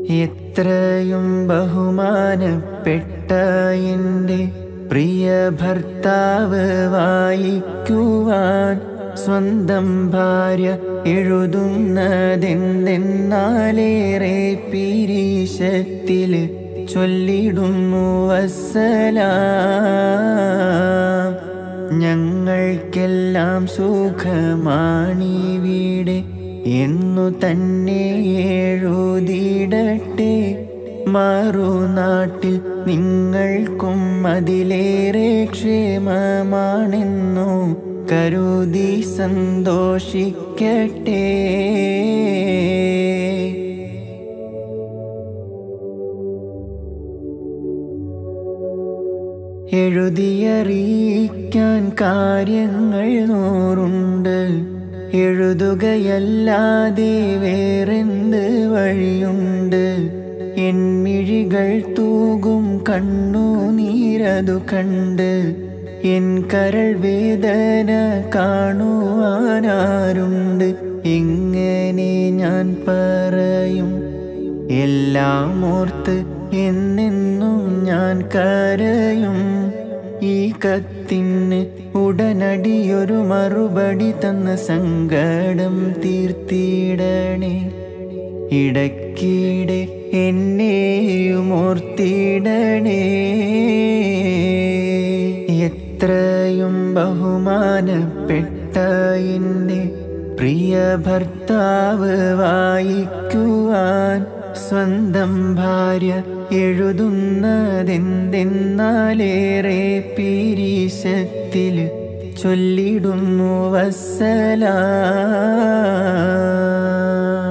എത്രയും ബഹുമാനപ്പെട്ട എൻ്റെ പ്രിയ ഭർത്താവ് വായിക്കുവാൻ സ്വന്തം ഭാര്യ എഴുതുന്നതെന്തെന്നാലേറെ പിരീശത്തിൽ ചൊല്ലിടുന്നു വസ്സലാം ഞങ്ങൾക്കെല്ലാം സുഖമാണീ വീട് എന്നു തന്നെ എഴുതിയിടട്ടെ മറുനാട്ടിൽ നിങ്ങൾക്കും അതിലേറെ ക്ഷേമമാണെന്നു കരുതി സന്തോഷിക്കട്ടെ എഴുതിയറിയിക്കാൻ കാര്യങ്ങൾ നൂറുണ്ട് എഴുതുകയല്ലാതെ വേറെന്ത് വഴിയുണ്ട് എൻമിഴികൾ തൂകും കണ്ണു നീരതു കണ്ട് എൻ കരൾ വേദന കാണുവാനാരുണ്ട് എങ്ങനെ ഞാൻ പറയും എല്ലാം ഓർത്ത് എന്നെന്നും ഞാൻ കരയും ഈ കത്തിന് ഉടനടിയൊരു മറുപടി തന്ന സങ്കടം തീർത്തിടണേ ഇടയ്ക്കിടെ എന്നെയും ഓർത്തിടണേ എത്രയും ബഹുമാനപ്പെട്ട എൻ്റെ പ്രിയ ഭർത്താവ് വായിക്കുവാൻ സ്വന്തം ഭാര്യ എഴുതുന്നതെന്തെന്നാലേറെ പിരീശത്തിൽ ചൊല്ലിടുന്നു വസ്സലാ